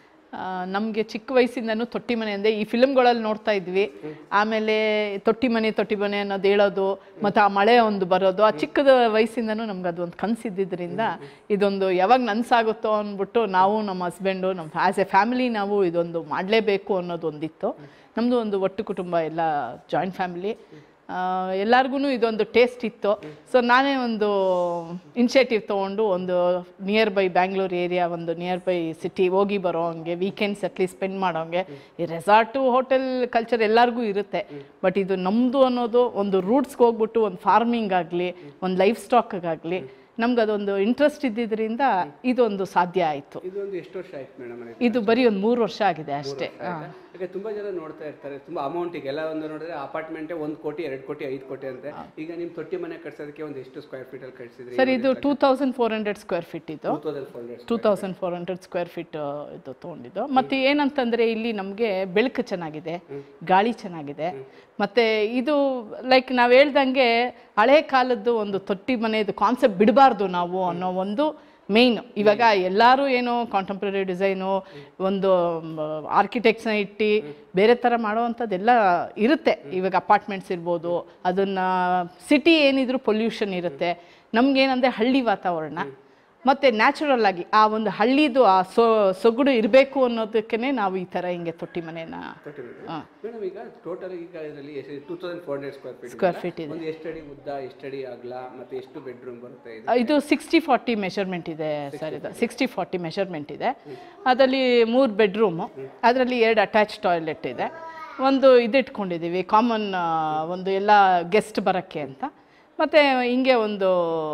Speaker 3: ನಮಗೆ ಚಿಕ್ಕ ವಯಸ್ಸಿಂದನೂ ತೊಟ್ಟಿ ಮನೆ ಅಂದರೆ ಈ ಫಿಲ್ಮ್ಗಳಲ್ಲಿ ನೋಡ್ತಾ ಇದ್ವಿ ಆಮೇಲೆ ತೊಟ್ಟಿ ಮನೆ ತೊಟ್ಟಿ ಮನೆ ಅನ್ನೋದು ಹೇಳೋದು ಮತ್ತು ಆ ಮಳೆ ಒಂದು ಬರೋದು ಆ ಚಿಕ್ಕದ ವಯಸ್ಸಿಂದನೂ ನಮ್ಗೆ ಅದೊಂದು ಕನಸಿದ್ದರಿಂದ ಇದೊಂದು ಯಾವಾಗ ನನ್ಸಾಗುತ್ತೋ ಅಂದ್ಬಿಟ್ಟು ನಾವು ನಮ್ಮ ಹಸ್ಬೆಂಡು ನಮ್ಮ ಆ್ಯಸ್ ಎ ಫ್ಯಾಮಿಲಿ ನಾವು ಇದೊಂದು ಮಾಡಲೇಬೇಕು ಅನ್ನೋದು ಒಂದಿತ್ತು ನಮ್ಮದು ಒಂದು ಒಟ್ಟು ಕುಟುಂಬ ಎಲ್ಲ ಜಾಯಿಂಟ್ ಫ್ಯಾಮಿಲಿ ಎಲ್ಲರಿಗೂ ಇದೊಂದು ಟೇಸ್ಟ್ ಇತ್ತು ಸೊ ನಾನೇ ಒಂದು ಇನಿಷಿಯೇಟಿವ್ ತೊಗೊಂಡು ಒಂದು ನಿಯರ್ ಬೈ ಬ್ಯಾಂಗ್ಳೂರ್ ಏರಿಯಾ ಒಂದು ನಿಯರ್ ಬೈ ಸಿಟಿ ಹೋಗಿ ಬರೋ ಹಂಗೆ ವೀಕೆಂಡ್ಸ್ ಅಟ್ಲೀಸ್ಟ್ ಸ್ಪೆಂಡ್ ಮಾಡೋಂಗೆ ಈ ರೆಸಾರ್ಟು ಹೋಟೆಲ್ ಕಲ್ಚರ್ ಎಲ್ಲರಿಗೂ ಇರುತ್ತೆ ಬಟ್ ಇದು ನಮ್ಮದು ಅನ್ನೋದು ಒಂದು ರೂಟ್ಸ್ಗೆ ಹೋಗ್ಬಿಟ್ಟು ಒಂದು ಫಾರ್ಮಿಂಗ್ ಆಗಲಿ ಒಂದು ಲೈಫ್ ಸ್ಟಾಕ್ಗಾಗಲಿ ನಮ್ಗೆ ಅದೊಂದು ಇಂಟ್ರೆಸ್ಟ್ ಇದ್ದಿದ್ದರಿಂದ ಇದೊಂದು ಸಾಧ್ಯ ಆಯಿತು
Speaker 1: ಇದೊಂದು ಎಷ್ಟು ವರ್ಷ ಆಯ್ತು ಮೇಡಮ್
Speaker 3: ಇದು ಬರೀ ಒಂದು ಮೂರು ವರ್ಷ ಆಗಿದೆ ಅಷ್ಟೇ ಹಾಂ
Speaker 1: ಯಾಕೆ ತುಂಬಾ ಜನ ನೋಡ್ತಾ ಇರ್ತಾರೆ ತುಂಬಾ ಅಮೌಂಟಿಗೆ ಎಲ್ಲ ಒಂದು ನೋಡಿದ್ರೆ ಅಪಾರ್ಟ್ಮೆಂಟೇ ಒಂದು ಕೋಟಿ ಎರಡು ಕೋಟಿ ಐದು ಕೋಟಿ ಅಂತೆ ಈಗ ನಿಮ್ಮ ತೊಟ್ಟಿ ಮನೆ ಕಟ್ಸೋದಕ್ಕೆ ಒಂದು ಎಷ್ಟು ಸ್ಕ್ವೇರ್ ಫೀಟ್ ಅಲ್ಲಿ ಕಟ್ಸಿದ್ರಿ
Speaker 3: ಸರ್ ಇದು two thousand four hundred square feet ಇದು
Speaker 1: two thousand four hundred
Speaker 3: two thousand four hundred square feet ಇದು ತೊಗೊಂಡಿದ್ದು ಮತ್ತು ಏನಂತಂದರೆ ಇಲ್ಲಿ ನಮಗೆ ಬೆಳಕು ಚೆನ್ನಾಗಿದೆ ಗಾಳಿ ಚೆನ್ನಾಗಿದೆ ಮತ್ತು ಇದು ಲೈಕ್ ನಾವು ಹೇಳ್ದಂಗೆ ಹಳೆ ಕಾಲದ್ದು ಒಂದು ತೊಟ್ಟಿ ಮನೆಯದು ಕಾನ್ಸೆಪ್ಟ್ ಬಿಡಬಾರ್ದು ನಾವು ಅನ್ನೋ ಒಂದು ಮೇಯ್ನು ಇವಾಗ ಎಲ್ಲರೂ ಏನೋ ಕಾಂಟೆಂಪ್ರರಿ ಡಿಸೈನು ಒಂದು ಆರ್ಕಿಟೆಕ್ಟ್ಸ್ನ ಇಟ್ಟು ಬೇರೆ ಥರ ಮಾಡೋವಂಥದ್ದೆಲ್ಲ ಇರುತ್ತೆ ಇವಾಗ ಅಪಾರ್ಟ್ಮೆಂಟ್ಸ್ ಇರ್ಬೋದು ಅದನ್ನು ಸಿಟಿ ಏನಿದ್ರು ಪೊಲ್ಯೂಷನ್ ಇರುತ್ತೆ ನಮಗೇನಂದರೆ ಹಳ್ಳಿ ವಾತಾವರಣ ಮತ್ತು ನ್ಯಾಚುರಲ್ ಆಗಿ ಆ ಒಂದು ಹಳ್ಳಿದು ಆ ಸೊ ಸೊಗಡು ಇರಬೇಕು ಅನ್ನೋದಕ್ಕೆ ನಾವು ಈ ಥರ ಹಿಂಗೆ ತೊಟ್ಟಿ ಮನೆನ ಹಾಂ
Speaker 1: ಮೇಡಮ್ ಈಗ ಟೋಟಲ್ ಈಗ ಇದರಲ್ಲಿ two thousand four hundred square feet
Speaker 3: square feet ಇದೆ
Speaker 1: ಒಂದು ಎಷ್ಟು ಅಡಿ ಉದ್ದ ಎಷ್ಟು ಅಡಿ ಅಗಲ ಮತ್ತೆ ಎಷ್ಟು ಬೆಡ್ರೂಮ್ ಬರುತ್ತೆ ಇದು
Speaker 3: ಇದು ಸಿಕ್ಸ್ಟಿ ಫಾರ್ಟಿ ಮೆಷರ್ಮೆಂಟ್ ಇದೆ ಸರ್ ಇದು ಸಿಕ್ಸ್ಟಿ ಫಾರ್ಟಿ ಮೆಷರ್ಮೆಂಟ್ ಇದೆ ಅದರಲ್ಲಿ ಮೂರು ಬೆಡ್ರೂಮು ಅದರಲ್ಲಿ ಎರಡು ಅಟ್ಯಾಚ್ ಟಾಯ್ಲೆಟ್ ಇದೆ ಒಂದು ಇದು ಇಟ್ಕೊಂಡಿದ್ದೀವಿ ಕಾಮನ್ ಒಂದು ಎಲ್ಲ ಗೆಸ್ಟ್ ಬರೋಕ್ಕೆ ಅಂತ ಮತ್ತು ಹಿಂಗೆ ಒಂದು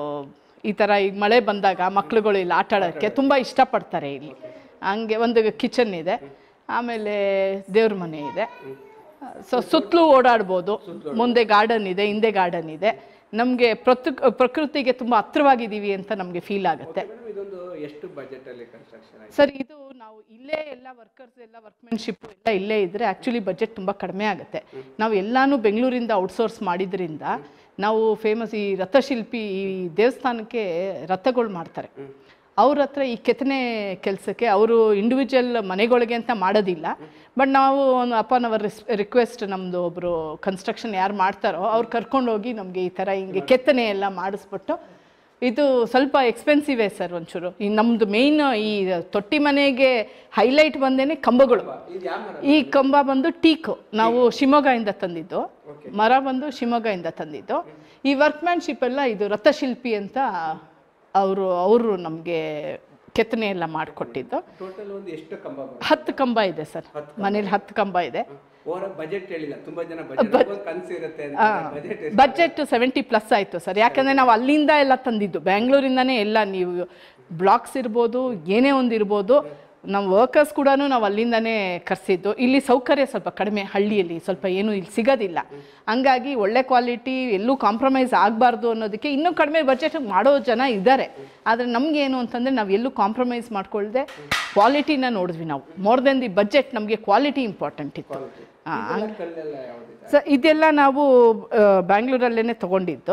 Speaker 3: ಈ ಥರ ಈಗ ಮಳೆ ಬಂದಾಗ ಮಕ್ಳುಗಳು ಇಲ್ಲಿ ಆಟ ಆಡೋಕ್ಕೆ ತುಂಬ ಇಷ್ಟಪಡ್ತಾರೆ ಇಲ್ಲಿ ಹಂಗೆ ಒಂದು ಕಿಚನ್ ಇದೆ ಆಮೇಲೆ ದೇವ್ರ ಮನೆ ಇದೆ ಸೊ ಸುತ್ತಲೂ ಓಡಾಡ್ಬೋದು ಮುಂದೆ ಗಾರ್ಡನ್ ಇದೆ ಹಿಂದೆ ಗಾರ್ಡನ್ ಇದೆ ನಮಗೆ ಪ್ರತು ಪ್ರಕೃತಿಗೆ ತುಂಬ ಹತ್ರವಾಗಿದ್ದೀವಿ ಅಂತ ನಮಗೆ ಫೀಲ್ ಆಗುತ್ತೆ
Speaker 1: ಮೇಡಮ್ ಇದೊಂದು ಎಷ್ಟು ಬಜೆಟ್ ಅಲ್ಲಿ ಕನ್ಸ್ಟ್ರಕ್ಷನ್ ಆಯ್ತು
Speaker 3: ಸರ್ ಇದು ನಾವು ಇಲ್ಲೇ ಎಲ್ಲ ವರ್ಕರ್ಸ್ ಎಲ್ಲ ವರ್ಕ್ಮೆನ್ಶಿಪ್ ಎಲ್ಲ ಇಲ್ಲೇ ಇದ್ದರೆ ಆ್ಯಕ್ಚುಲಿ ಬಜೆಟ್ ತುಂಬ ಕಡಿಮೆ ಆಗುತ್ತೆ ನಾವು ಎಲ್ಲಾನು ಬೆಂಗಳೂರಿಂದ ಔಟ್ಸೋರ್ಸ್ ಮಾಡಿದ್ರಿಂದ ನಾವು ಫೇಮಸ್ ಈ ರಥಶಿಲ್ಪಿ ಈ ದೇವಸ್ಥಾನಕ್ಕೆ ರಥಗಳು ಮಾಡ್ತಾರೆ ಅವ್ರ ಹತ್ರ ಈ ಕೆತ್ತನೆ ಕೆಲಸಕ್ಕೆ ಅವರು ಇಂಡಿವಿಜುವಲ್ ಮನೆಗಳಿಗೆ ಅಂತ ಮಾಡೋದಿಲ್ಲ ಬಟ್ ನಾವು ಒಂದು ಅಪಾನ್ ಅವರ್ ರಿಕ್ವೆಸ್ಟ್ ನಮ್ಮದು ಒಬ್ಬರು ಕನ್ಸ್ಟ್ರಕ್ಷನ್ ಯಾರು ಮಾಡ್ತಾರೋ ಅವ್ರು ಕರ್ಕೊಂಡೋಗಿ ನಮಗೆ ಈ ಥರ ಹಿಂಗೆ ಕೆತ್ತನೆ ಎಲ್ಲ ಮಾಡಿಸ್ಬಿಟ್ಟು ಇದು ಸ್ವಲ್ಪ ಎಕ್ಸ್ಪೆನ್ಸಿವೇ ಸರ್ ಒಂಚೂರು ಈ ನಮ್ಮದು ಮೇಯ್ನ್ ಈ ತೊಟ್ಟಿ ಮನೆಗೆ ಹೈಲೈಟ್ ಬಂದೇನೆ ಕಂಬಗಳು
Speaker 1: ಇದು ಯಾವ ಮರ
Speaker 3: ಈ ಕಂಬ ಬಂದು ಟೀಕು ನಾವು ಶಿವಮೊಗ್ಗದಿಂದ ತಂದಿದ್ದು ಮರ ಬಂದು ಶಿವಮೊಗ್ಗದಿಂದ ತಂದಿದ್ದು ಈ ವರ್ಕ್ಮ್ಯಾನ್ಶಿಪ್ ಎಲ್ಲ ಇದು ರಥಶಿಲ್ಪಿ ಅಂತ ಅವರು ಅವರು ನಮಗೆ ಕೆತ್ತನೆ ಎಲ್ಲ ಮಾಡಿಕೊಟ್ಟಿದ್ದು
Speaker 1: ಟೋಟಲ್ ಒಂದು ಎಷ್ಟು ಕಂಬ ಬರುತ್ತೆ
Speaker 3: ಹತ್ತು ಕಂಬ ಇದೆ ಸರ್ ಮನೇಲಿ ಹತ್ತು ಕಂಬ ಇದೆ
Speaker 1: ಓವರ್ ಬಜೆಟ್ ಹೇಳಿಲ್ಲ ತುಂಬಾ ಜನ ಬಜೆಟ್ ಒಂದು ಕನಸು ಇರುತ್ತೆ ಅಂತ ಬಜೆಟ್
Speaker 3: ಬಜೆಟ್ ಸೆವೆಂಟಿ ಪ್ಲಸ್ ಆಯಿತು ಸರ್ ಯಾಕಂದರೆ ನಾವು ಅಲ್ಲಿಂದ ಎಲ್ಲ ತಂದಿದ್ದು ಬ್ಯಾಂಗ್ಳೂರಿಂದನೇ ಎಲ್ಲ ನೀವು ಬ್ಲಾಕ್ಸ್ ಇರ್ಬೋದು ಏನೇ ಒಂದು ಇರ್ಬೋದು ನಮ್ಮ ವರ್ಕರ್ಸ್ ಕೂಡ ನಾವು ಅಲ್ಲಿಂದನೇ ಕರೆಸಿದ್ದು ಇಲ್ಲಿ ಸೌಕರ್ಯ ಸ್ವಲ್ಪ ಕಡಿಮೆ ಹಳ್ಳಿಯಲ್ಲಿ ಸ್ವಲ್ಪ ಏನೂ ಇಲ್ಲಿ ಸಿಗೋದಿಲ್ಲ ಹಂಗಾಗಿ ಒಳ್ಳೆ ಕ್ವಾಲಿಟಿ ಎಲ್ಲೂ ಕಾಂಪ್ರಮೈಸ್ ಆಗಬಾರ್ದು ಅನ್ನೋದಕ್ಕೆ ಇನ್ನೂ ಕಡಿಮೆ ಬಜೆಟ್ ಮಾಡೋ ಜನ ಇದ್ದಾರೆ ಆದರೆ ನಮಗೇನು ಅಂತಂದರೆ ನಾವು ಎಲ್ಲೂ ಕಾಂಪ್ರಮೈಸ್ ಮಾಡ್ಕೊಳ್ದೆ ಕ್ವಾಲಿಟಿನ ನೋಡಿದ್ವಿ ನಾವು ಮೋರ್ ದೆನ್ ದಿ ಬಜೆಟ್ ನಮಗೆ ಕ್ವಾಲಿಟಿ ಇಂಪಾರ್ಟೆಂಟ್ ಇತ್ತು ಹಾಂ
Speaker 1: ಕಲ್ಲೆಲ್ಲ ಯಾವ್ದಿದೆ
Speaker 3: ಸೊ ಇದೆಲ್ಲ ನಾವು ಬ್ಯಾಂಗ್ಳೂರಲ್ಲೇ ತೊಗೊಂಡಿದ್ದು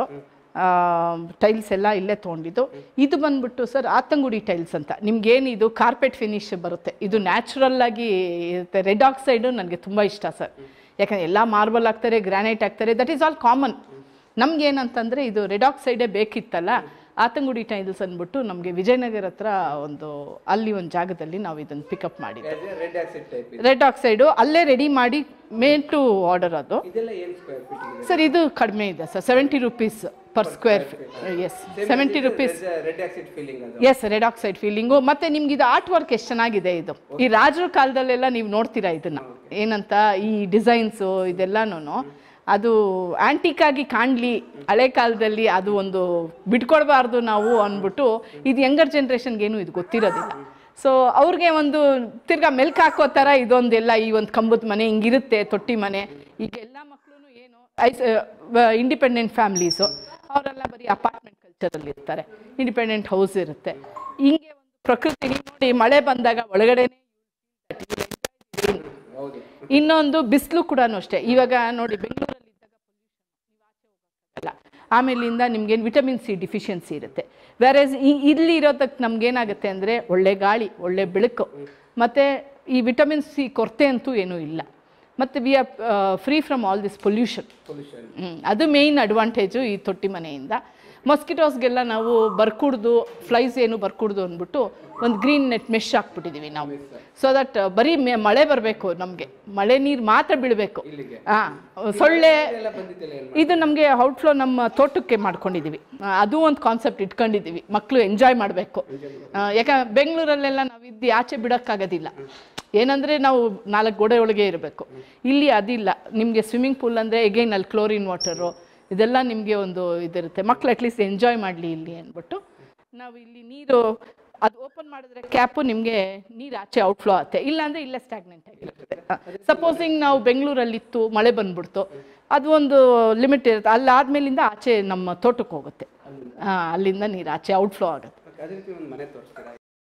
Speaker 3: ಟೈಲ್ಸ್ ಎಲ್ಲ ಇಲ್ಲೇ ತೊಗೊಂಡಿದ್ದು ಇದು ಬಂದ್ಬಿಟ್ಟು ಸರ್ ಆತಂಗುಡಿ ಟೈಲ್ಸ್ ಅಂತ ನಿಮ್ಗೇನಿದು ಕಾರ್ಪೆಟ್ ಫಿನಿಶ್ ಬರುತ್ತೆ ಇದು ನ್ಯಾಚುರಲ್ ಆಗಿ ಇರುತ್ತೆ ರೆಡ್ ಆಕ್ಸೈಡು ನನಗೆ ತುಂಬ ಇಷ್ಟ ಸರ್ ಯಾಕಂದರೆ ಎಲ್ಲ ಮಾರ್ಬಲ್ ಹಾಕ್ತಾರೆ ಗ್ರಾನೈಟ್ ಹಾಕ್ತಾರೆ ದಟ್ ಈಸ್ ಆಲ್ ಕಾಮನ್ ನಮ್ಗೇನಂತಂದರೆ ಇದು ರೆಡ್ ಆಕ್ಸೈಡೇ ಬೇಕಿತ್ತಲ್ಲ ಆತಂಗುಡಿ ಟೈಲ್ಸ್ ಅಂದ್ಬಿಟ್ಟು ನಮಗೆ ವಿಜಯನಗರ ಹತ್ರ ಒಂದು ಅಲ್ಲಿ ಒಂದು ಜಾಗದಲ್ಲಿ ನಾವು ಇದನ್ನು ಪಿಕಪ್ ಮಾಡಿದ್ದು
Speaker 1: ರೆಡ್ ಆಕ್ಸಿಡ್ ಟೈಪ್ ಇದೆ
Speaker 3: ರೆಡ್ ಆಕ್ಸೈಡು ಅಲ್ಲೇ ರೆಡಿ ಮಾಡಿ ಮೇನ್ ಟು ಆರ್ಡರ್ ಅದು
Speaker 1: ಇದೆಲ್ಲ ಏನು ಸ್ಕ್ವೇರ್ ಫೀಟ್ ಇದೆ
Speaker 3: ಸರ್ ಇದು ಕಡಿಮೆ ಇದೆ sir seventy rupees per square yes seventy rupees
Speaker 1: red oxide feeling ಅದು
Speaker 3: ಎಸ್ ರೆಡ್ ಆಕ್ಸೈಡ್ ಫೀಲಿಂಗು ಮತ್ತೆ ನಿಮ್ಗೆ ಇದು ಆರ್ಟ್ ವರ್ಕ್ ಎಷ್ಟು ಚೆನ್ನಾಗಿದೆ ಇದು ಈ ರಾಜರ ಕಾಲದಲ್ಲೆಲ್ಲ ನೀವು ನೋಡ್ತೀರಾ ಇದನ್ನ ಏನಂತ ಈ ಡಿಸೈನ್ಸು ಇದೆಲ್ಲನೂ ಅದು ಆಂಟಿಕ್ ಆಗಿ ಕಾಣಲಿ ಹಳೆ ಕಾಲದಲ್ಲಿ ಅದು ಒಂದು ಬಿಟ್ಕೊಡ್ಬಾರ್ದು ನಾವು ಅಂದ್ಬಿಟ್ಟು ಇದು ಯಂಗರ್ ಜನ್ರೇಷನ್ಗೇನು ಇದು ಗೊತ್ತಿರೋದಿಲ್ಲ ಸೊ ಅವ್ರಿಗೆ ಒಂದು ತಿರ್ಗಾ ಮೆಲ್ಕ್ ಹಾಕೋ ಥರ ಇದೊಂದೆಲ್ಲ ಈ ಒಂದು ಕಂಬದ ಮನೆ ಹಿಂಗಿರುತ್ತೆ ತೊಟ್ಟಿ ಮನೆ ಈಗ ಎಲ್ಲ ಮಕ್ಕಳು ಏನು ಐಸ್ ಇಂಡಿಪೆಂಡೆಂಟ್ ಫ್ಯಾಮ್ಲೀಸು ಅವರೆಲ್ಲ ಬರೀ ಅಪಾರ್ಟ್ಮೆಂಟ್ ಕಲ್ಚರಲ್ಲಿ ಇರ್ತಾರೆ ಇಂಡಿಪೆಂಡೆಂಟ್ ಹೌಸ್ ಇರುತ್ತೆ ಹಿಂಗೆ ಒಂದು ಪ್ರಕೃತಿ ನೀವು ನೋಡಿ ಮಳೆ ಬಂದಾಗ ಒಳಗಡೆನೆ
Speaker 1: ಹೌದು
Speaker 3: ಇನ್ನೊಂದು ಬಿಸಿಲು ಕೂಡ ಅಷ್ಟೇ ಇವಾಗ ನೋಡಿ ಬೆಂಗಳೂರಲ್ಲಿ ಇದ್ದಾಗ ಅಲ್ಲ ಆಮೇಲಿಂದ ನಿಮ್ಗೇನು ವಿಟಮಿನ್ ಸಿ ಡಿಫಿಷಿಯನ್ಸಿ ಇರುತ್ತೆ ವ್ಯಾರೇಸ್ ಇಲ್ಲಿ ಇರೋದಕ್ಕೆ ನಮ್ಗೇನಾಗುತ್ತೆ ಅಂದರೆ ಒಳ್ಳೆ ಗಾಳಿ ಒಳ್ಳೆ ಬೆಳಕು ಮತ್ತು ಈ ವಿಟಮಿನ್ ಸಿ ಕೊರತೆ ಅಂತೂ ಏನೂ ಇಲ್ಲ ಮತ್ತು we are free from all this pollution
Speaker 1: pollution
Speaker 3: ಅದು ಮೇಯ್ನ್ ಅಡ್ವಾಂಟೇಜು ಈ ತೊಟ್ಟಿ ಮನೆಯಿಂದ ಮೊಸ್ಕಿಟೋಸ್ಗೆಲ್ಲ ನಾವು ಬರ್ಕೂಡ್ದು ಫ್ಲೈಸ್ ಏನು ಬರ್ಕೂಡ್ದು ಅಂದ್ಬಿಟ್ಟು ಒಂದು ಗ್ರೀನ್ ನೆಟ್ ಮೆಶ್ ಹಾಕ್ಬಿಟ್ಟಿದ್ದೀವಿ ನಾವು ಸೊ ದಟ್ ಬರೀ ಮೆ- ಮಳೆ ಬರಬೇಕು ನಮಗೆ ಮಳೆ ನೀರು ಮಾತ್ರ ಬೀಳಬೇಕು
Speaker 1: ಇಲ್ಲಿಗೆ
Speaker 3: ಹಾಂ ಸೊಳ್ಳೆ
Speaker 1: ಎಲ್ಲ ಬಂದಿದ್ದೆಲ್ಲ ಏನ್
Speaker 3: ಇದು ನಮಗೆ ಔಟ್ಫ್ಲೋ ನಮ್ಮ ತೋಟಕ್ಕೆ ಮಾಡ್ಕೊಂಡಿದ್ದೀವಿ ಆ, ಅದು ಒಂದು ಕಾನ್ಸೆಪ್ಟ್ ಇಟ್ಕೊಂಡಿದ್ದೀವಿ ಮಕ್ಕಳು ಎಂಜಾಯ್ ಮಾಡಬೇಕು ಯಾಕೆ ಬೆಂಗಳೂರಲ್ಲೆಲ್ಲ ನಾವು ಇದ್ದು ಆಚೆ ಬಿಡೋಕ್ಕಾಗೋದಿಲ್ಲ ಏನಂದರೆ ನಾವು ನಾಲ್ಕು ಗೋಡೆ ಒಳಗೆ ಇರಬೇಕು ಇಲ್ಲಿ ಅದಿಲ್ಲ ನಿಮಗೆ ಸ್ವಿಮ್ಮಿಂಗ್ ಪೂಲ್ ಅಂದರೆ ಎಗೈನ್ ಅಲ್ಲಿ ಕ್ಲೋರಿನ್ ವಾಟರು ಇದೆಲ್ಲ ನಿಮಗೆ ಒಂದು ಇದಿರುತ್ತೆ ಮಕ್ಕಳು ಅಟ್ಲೀಸ್ಟ್ ಎಂಜಾಯ್ ಮಾಡಲಿ ಇಲ್ಲಿ ಅಂದ್ಬಿಟ್ಟು ನಾವು ಇಲ್ಲಿ ನೀರು ಅದು ಓಪನ್ ಮಾಡಿದ್ರೆ ಕ್ಯಾಪು ನಿಮಗೆ ನೀರು ಆಚೆ ಔಟ್ಫ್ಲೋ ಆಗುತ್ತೆ ಇಲ್ಲಾಂದರೆ ಇಲ್ಲೇ ಸ್ಟ್ಯಾಗ್ನೆಂಟ್ ಆಗಿರುತ್ತೆ ಸಪೋಸಿಂಗ್ ನಾವು ಬೆಂಗಳೂರಲ್ಲಿತ್ತು ಮಳೆ ಬಂದ್ಬಿಡ್ತು ಅದು ಒಂದು ಲಿಮಿಟ್ ಇರುತ್ತೆ ಅಲ್ಲಾದ್ಮೇಲಿಂದ ಆಚೆ ನಮ್ಮ ತೋಟಕ್ಕೆ ಹೋಗುತ್ತೆ ಹಾಂ ಅಲ್ಲಿಂದ ನೀರು ಆಚೆ ಔಟ್ಫ್ಲೋ ಆಗುತ್ತೆ
Speaker 1: ಅದೇ ರೀತಿ ಒಂದು ಮನೆ ತೋರಿಸ್ತೀರಾ